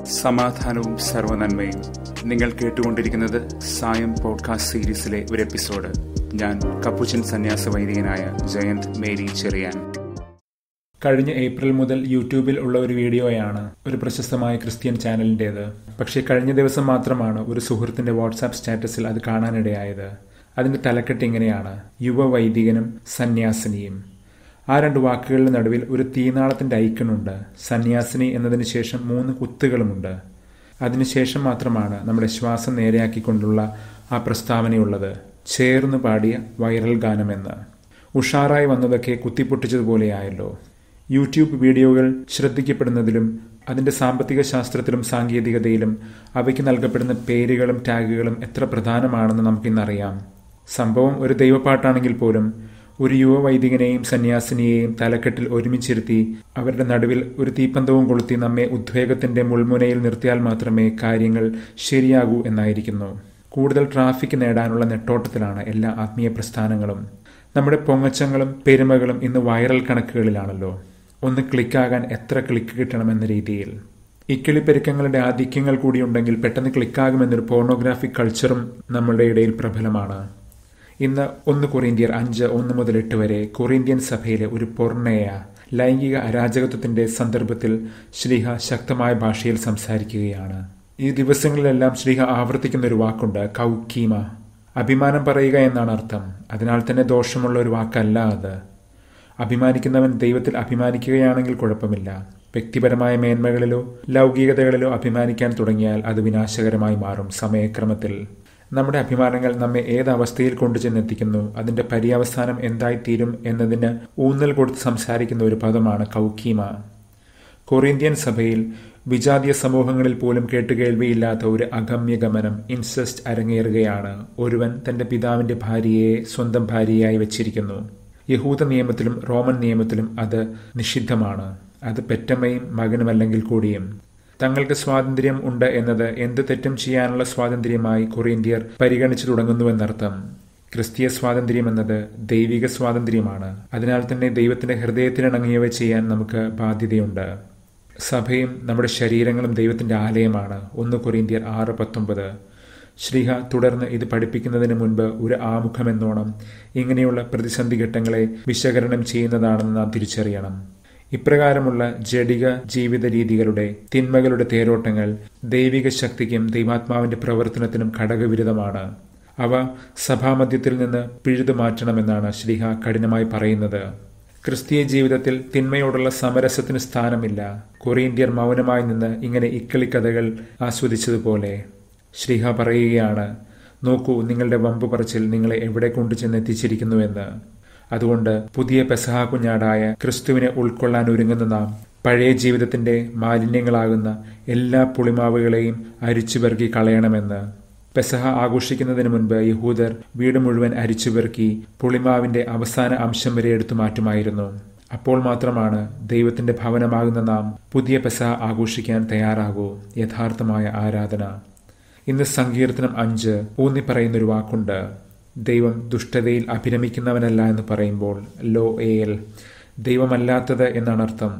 സമാധാനവും സർവനന്മയും നിങ്ങൾ കേട്ടുകൊണ്ടിരിക്കുന്നത് സായം പോഡ്കാസ്റ്റ് സീരീസിലെ ഒരു എപ്പിസോഡ് ഞാൻ കപ്പുച്ചൻ സന്യാസ വൈദികനായ ജയന്ത് മേരി ചെറിയാൻ കഴിഞ്ഞ ഏപ്രിൽ മുതൽ യൂട്യൂബിൽ ഉള്ള ഒരു വീഡിയോയാണ് ഒരു പ്രശസ്തമായ ക്രിസ്ത്യൻ ചാനലിൻ്റേത് പക്ഷേ കഴിഞ്ഞ ദിവസം മാത്രമാണ് ഒരു സുഹൃത്തിന്റെ വാട്സാപ്പ് സ്റ്റാറ്റസിൽ അത് കാണാനിടയായത് അതിന്റെ തലക്കെട്ട് ഇങ്ങനെയാണ് യുവ വൈദികനും സന്യാസിനിയും ആ രണ്ട് വാക്കുകളുടെ നടുവിൽ ഒരു തീനാളത്തിന്റെ ഐക്കണുണ്ട് സന്യാസിനി എന്നതിന് ശേഷം മൂന്ന് കുത്തുകളുമുണ്ട് അതിനുശേഷം മാത്രമാണ് നമ്മുടെ ശ്വാസം നേരെയാക്കിക്കൊണ്ടുള്ള ആ പ്രസ്താവനയുള്ളത് ചേർന്ന് പാടിയ വൈറൽ ഗാനമെന്ന് ഉഷാറായി വന്നതൊക്കെ കുത്തിപ്പൊട്ടിച്ചതുപോലെയായല്ലോ യൂട്യൂബ് വീഡിയോകൾ ശ്രദ്ധിക്കപ്പെടുന്നതിലും അതിന്റെ സാമ്പത്തിക ശാസ്ത്രത്തിലും സാങ്കേതികതയിലും അവയ്ക്ക് നൽകപ്പെടുന്ന പേരുകളും ടാഗുകളും എത്ര പ്രധാനമാണെന്ന് നമുക്കിന്നറിയാം സംഭവം ഒരു ദൈവപ്പാട്ടാണെങ്കിൽ പോലും ഒരു യുവ വൈദികനെയും സന്യാസിനിയെയും തലക്കെട്ടിൽ ഒരുമിച്ചിരുത്തി അവരുടെ നടുവിൽ ഒരു തീപ്പന്തവും കൊളുത്തി നമ്മെ ഉദ്വേഗത്തിന്റെ മുൾമുനയിൽ നിർത്തിയാൽ മാത്രമേ കാര്യങ്ങൾ ശരിയാകൂ എന്നായിരിക്കുന്നു കൂടുതൽ ട്രാഫിക് നേടാനുള്ള നെട്ടോട്ടത്തിലാണ് എല്ലാ ആത്മീയ പ്രസ്ഥാനങ്ങളും നമ്മുടെ പൊങ്ങച്ചങ്ങളും പെരുമകളും ഇന്ന് വൈറൽ കണക്കുകളിലാണല്ലോ ഒന്ന് ക്ലിക്കാകാൻ എത്ര ക്ലിക്ക് കിട്ടണമെന്ന രീതിയിൽ ഇക്കിളിപ്പെരുക്കങ്ങളുടെ ആധിക്യങ്ങൾ കൂടിയുണ്ടെങ്കിൽ പെട്ടെന്ന് ക്ലിക്കാകുമെന്നൊരു പോർണോഗ്രാഫിക് കൾച്ചറും നമ്മളുടെ ഇടയിൽ പ്രബലമാണ് ഇന്ന് ഒന്ന് കൊറിന്ത്യർ അഞ്ച് ഒന്ന് മുതൽ എട്ട് വരെ കൊറിന്ത്യൻ സഭയിലെ ഒരു പൊർണയ ലൈംഗിക അരാജകത്വത്തിന്റെ സന്ദർഭത്തിൽ ശ്രീഹ ശക്തമായ ഭാഷയിൽ സംസാരിക്കുകയാണ് ഈ ദിവസങ്ങളിലെല്ലാം ശ്രീഹ ആവർത്തിക്കുന്ന ഒരു വാക്കുണ്ട് കൗക്കീമ അഭിമാനം പറയുക എന്നാണ് അർത്ഥം അതിനാൽ തന്നെ ദോഷമുള്ള ഒരു വാക്കല്ല അത് അഭിമാനിക്കുന്നവൻ ദൈവത്തിൽ അഭിമാനിക്കുകയാണെങ്കിൽ കുഴപ്പമില്ല വ്യക്തിപരമായ മേന്മകളിലോ ലൗകികതകളിലോ അഭിമാനിക്കാൻ തുടങ്ങിയാൽ അത് വിനാശകരമായി മാറും സമയക്രമത്തിൽ നമ്മുടെ അഭിമാനങ്ങൾ നമ്മെ ഏത് അവസ്ഥയിൽ കൊണ്ടുചെന്നെത്തിക്കുന്നു അതിന്റെ പര്യവസാനം എന്തായിത്തീരും എന്നതിന് ഊന്നൽ കൊടുത്ത് സംസാരിക്കുന്ന ഒരു പദമാണ് കൗക്കീമ കൊറിന്ത്യൻ സഭയിൽ വിജാതീയ സമൂഹങ്ങളിൽ പോലും കേട്ടുകേൾവിയില്ലാത്ത ഒരു അഗമ്യഗമനം ഇൻസെസ്റ്റ് അരങ്ങേറുകയാണ് ഒരുവൻ തന്റെ പിതാവിന്റെ ഭാര്യയെ സ്വന്തം ഭാര്യയായി വെച്ചിരിക്കുന്നു യഹൂദ നിയമത്തിലും റോമൻ നിയമത്തിലും അത് നിഷിദ്ധമാണ് അത് പെറ്റമ്മയും മകനുമല്ലെങ്കിൽ കൂടിയും തങ്ങൾക്ക് സ്വാതന്ത്ര്യം ഉണ്ട് എന്നത് എന്ത് തെറ്റും ചെയ്യാനുള്ള സ്വാതന്ത്ര്യമായി കൊറിയന്ത്യർ പരിഗണിച്ചു തുടങ്ങുന്നുവെന്നർത്ഥം ക്രിസ്തീയ സ്വാതന്ത്ര്യം എന്നത് ദൈവിക സ്വാതന്ത്ര്യമാണ് അതിനാൽ തന്നെ ദൈവത്തിന്റെ ഹൃദയത്തിനിണങ്ങിയവ ചെയ്യാൻ നമുക്ക് ബാധ്യതയുണ്ട് സഭയും നമ്മുടെ ശരീരങ്ങളും ദൈവത്തിന്റെ ആലയമാണ് ഒന്ന് കൊറിയന്ത്യർ ആറ് പത്തൊമ്പത് ശ്രീഹ തുടർന്ന് ഇത് പഠിപ്പിക്കുന്നതിന് മുൻപ് ഒരു ആമുഖമെന്നോണം ഇങ്ങനെയുള്ള പ്രതിസന്ധി ഘട്ടങ്ങളെ വിശകലനം ചെയ്യുന്നതാണെന്ന് നാം തിരിച്ചറിയണം ഇപ്രകാരമുള്ള ജഡിക ജീവിത രീതികളുടെ തിന്മകളുടെ തേരോട്ടങ്ങൾ ദൈവിക ശക്തിക്കും ദൈവാത്മാവിന്റെ പ്രവർത്തനത്തിനും ഘടകവിരുദ്ധമാണ് അവ സഭാമധ്യത്തിൽ നിന്ന് പിഴുതു മാറ്റണമെന്നാണ് ശ്രീഹ കഠിനമായി പറയുന്നത് ക്രിസ്തീയ ജീവിതത്തിൽ തിന്മയോടുള്ള സമരസത്തിന് സ്ഥാനമില്ല കൊറിയന്ത്യർ മൗനമായി നിന്ന് ഇങ്ങനെ ഇക്കളിക്കഥകൾ ആസ്വദിച്ചതുപോലെ ശ്രീഹ പറയുകയാണ് നോക്കൂ നിങ്ങളുടെ വമ്പ് പറച്ചിൽ നിങ്ങളെ എവിടെ കൊണ്ടു ചെന്നെത്തിച്ചിരിക്കുന്നുവെന്ന് അതുകൊണ്ട് പുതിയ പെസഹ കുഞ്ഞാടായ ക്രിസ്തുവിനെ ഉൾക്കൊള്ളാൻ ഒരുങ്ങുന്ന നാം പഴയ ജീവിതത്തിന്റെ മാലിന്യങ്ങളാകുന്ന എല്ലാ പുളിമാവുകളെയും അരിച്ചുപെറുക്കി കളയണമെന്ന് പെസഹ ആഘോഷിക്കുന്നതിന് മുൻപ് യഹൂദർ വീട് മുഴുവൻ അരിച്ചുപെറുക്കി പുളിമാവിന്റെ അവസാന അംശം വരെ എടുത്തു മാറ്റുമായിരുന്നു അപ്പോൾ മാത്രമാണ് ദൈവത്തിന്റെ ഭവനമാകുന്ന നാം പുതിയ പെസഹ ആഘോഷിക്കാൻ തയ്യാറാകൂ യഥാർത്ഥമായ ആരാധന ഇന്ന് സങ്കീർത്തനം അഞ്ച് ഊന്നി പറയുന്നൊരു വാക്കുണ്ട് ദൈവം ദുഷ്ടതയിൽ അഭിരമിക്കുന്നവനല്ല എന്ന് പറയുമ്പോൾ ലോ ഏൽ ദൈവമല്ലാത്തത് എന്നാണ് അർത്ഥം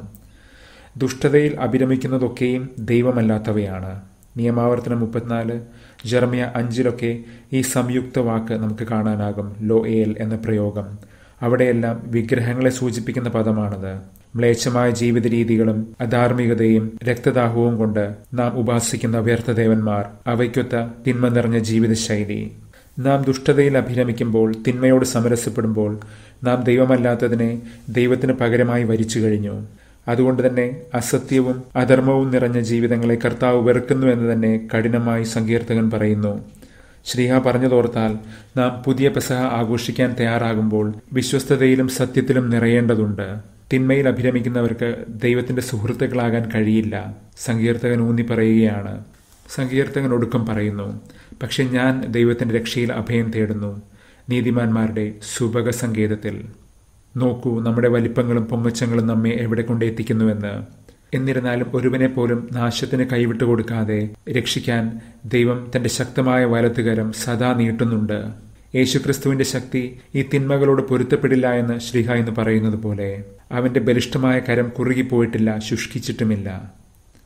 ദുഷ്ടതയിൽ അഭിരമിക്കുന്നതൊക്കെയും ദൈവമല്ലാത്തവയാണ് നിയമാവർത്തനം മുപ്പത്തിനാല് ജർമിയ അഞ്ചിലൊക്കെ ഈ സംയുക്ത വാക്ക് നമുക്ക് കാണാനാകും ലോ ഏൽ എന്ന പ്രയോഗം അവിടെയെല്ലാം വിഗ്രഹങ്ങളെ സൂചിപ്പിക്കുന്ന പദമാണത് മ്ലേച്ഛമായ ജീവിത രീതികളും അധാർമികതയും രക്തദാഹവും കൊണ്ട് നാം ഉപാസിക്കുന്ന വ്യർത്ഥദേവന്മാർ അവയ്ക്കൊത്ത തിന്മ നിറഞ്ഞ ജീവിതശൈലി നാം ദുഷ്ടതയിൽ അഭിരമിക്കുമ്പോൾ തിന്മയോട് സമരസപ്പെടുമ്പോൾ നാം ദൈവമല്ലാത്തതിനെ ദൈവത്തിന് പകരമായി വരിച്ചു കഴിഞ്ഞു അതുകൊണ്ട് തന്നെ അസത്യവും അധർമ്മവും നിറഞ്ഞ ജീവിതങ്ങളെ കർത്താവ് വെറുക്കുന്നു എന്ന് തന്നെ കഠിനമായി സങ്കീർത്തകൻ പറയുന്നു ശ്രീഹ പറഞ്ഞതോർത്താൽ നാം പുതിയ പെസഹ ആഘോഷിക്കാൻ തയ്യാറാകുമ്പോൾ വിശ്വസ്തതയിലും സത്യത്തിലും നിറയേണ്ടതുണ്ട് തിന്മയിൽ അഭിരമിക്കുന്നവർക്ക് ദൈവത്തിന്റെ സുഹൃത്തുക്കളാകാൻ കഴിയില്ല സങ്കീർത്തകൻ ഊന്നി പറയുകയാണ് സങ്കീർത്തകൻ ഒടുക്കം പറയുന്നു പക്ഷെ ഞാൻ ദൈവത്തിന്റെ രക്ഷയിൽ അഭയം തേടുന്നു നീതിമാന്മാരുടെ സുഭക സങ്കേതത്തിൽ നോക്കൂ നമ്മുടെ വലിപ്പങ്ങളും പൊങ്ങച്ചങ്ങളും നമ്മെ എവിടെ കൊണ്ടെത്തിക്കുന്നുവെന്ന് എന്നിരുന്നാലും ഒരുവനെ പോലും നാശത്തിന് കൈവിട്ടു കൊടുക്കാതെ രക്ഷിക്കാൻ ദൈവം തന്റെ ശക്തമായ വലത്തുകരം സദാ നീട്ടുന്നുണ്ട് യേശുക്രിസ്തുവിന്റെ ശക്തി ഈ തിന്മകളോട് പൊരുത്തപ്പെടില്ല എന്ന് ശ്രീഹ എന്ന് പറയുന്നത് പോലെ അവന്റെ ബലിഷ്ഠമായ കരം കുറുകിപ്പോയിട്ടില്ല ശുഷ്കിച്ചിട്ടുമില്ല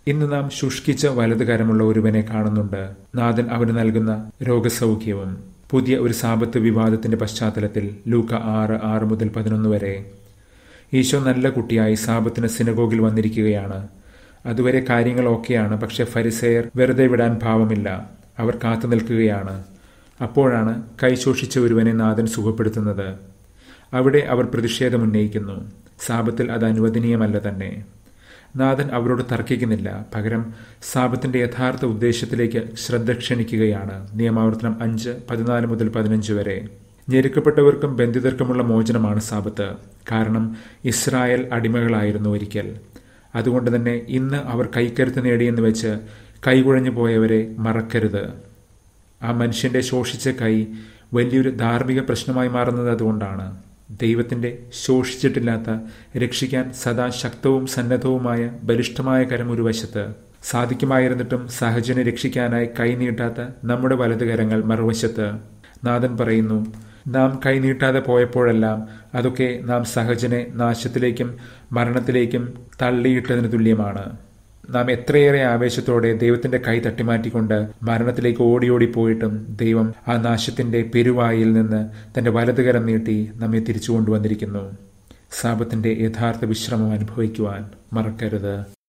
ഇന്ന് നാം ശുഷ്കിച്ച വലതുകരമുള്ള ഒരുവനെ കാണുന്നുണ്ട് നാഥൻ അവന് നൽകുന്ന രോഗസൗഖ്യവും പുതിയ ഒരു സാപത്ത് വിവാദത്തിന്റെ പശ്ചാത്തലത്തിൽ ലൂക്ക ആറ് ആറ് മുതൽ പതിനൊന്ന് വരെ ഈശോ നല്ല കുട്ടിയായി സാപത്തിന് സിനഗോഗിൽ വന്നിരിക്കുകയാണ് അതുവരെ കാര്യങ്ങൾ ഓക്കെയാണ് പക്ഷെ ഫരിസെയർ വെറുതെ വിടാൻ ഭാവമില്ല അവർ കാത്തു നിൽക്കുകയാണ് അപ്പോഴാണ് കൈശോഷിച്ച ഒരുവനെ നാഥൻ സുഖപ്പെടുത്തുന്നത് അവിടെ അവർ പ്രതിഷേധമുന്നയിക്കുന്നു സാപത്തിൽ അത് അനുവദനീയമല്ല തന്നെ നാഥൻ അവരോട് തർക്കിക്കുന്നില്ല പകരം സാപത്തിന്റെ യഥാർത്ഥ ഉദ്ദേശത്തിലേക്ക് ശ്രദ്ധ ക്ഷണിക്കുകയാണ് നിയമാവർത്തനം അഞ്ച് പതിനാല് മുതൽ പതിനഞ്ച് വരെ ഞെരുക്കപ്പെട്ടവർക്കും ബന്ധിതർക്കുമുള്ള മോചനമാണ് സാപത്ത് കാരണം ഇസ്രായേൽ അടിമകളായിരുന്നു ഒരിക്കൽ അതുകൊണ്ട് തന്നെ ഇന്ന് അവർ കൈക്കരുത്ത് നേടിയെന്ന് വെച്ച് കൈകുഴഞ്ഞു പോയവരെ മറക്കരുത് ആ മനുഷ്യന്റെ ശോഷിച്ച കൈ വലിയൊരു ധാർമ്മിക പ്രശ്നമായി മാറുന്നത് അതുകൊണ്ടാണ് ദൈവത്തിന്റെ ശോഷിച്ചിട്ടില്ലാത്ത രക്ഷിക്കാൻ സദാ ശക്തവും സന്നദ്ധവുമായ ബലിഷ്ഠമായ കരം ഒരു വശത്ത് സാധിക്കുമായിരുന്നിട്ടും സഹജനെ രക്ഷിക്കാനായി കൈനീട്ടാത്ത നമ്മുടെ വലതു കരങ്ങൾ മറുവശത്ത് നാഥൻ പറയുന്നു നാം കൈനീട്ടാതെ പോയപ്പോഴെല്ലാം അതൊക്കെ നാം സഹജനെ നാശത്തിലേക്കും മരണത്തിലേക്കും തള്ളിയിട്ടതിന് തുല്യമാണ് നാം എത്രയേറെ ആവേശത്തോടെ ദൈവത്തിന്റെ കൈ തട്ടിമാറ്റിക്കൊണ്ട് മരണത്തിലേക്ക് ഓടി ഓടി പോയിട്ടും ദൈവം ആ നാശത്തിന്റെ പെരുവായിൽ നിന്ന് തന്റെ വലതുകരം നീട്ടി നമ്മെ തിരിച്ചു കൊണ്ടുവന്നിരിക്കുന്നു സാപത്തിന്റെ യഥാർത്ഥ വിശ്രമം അനുഭവിക്കുവാൻ മറക്കരുത്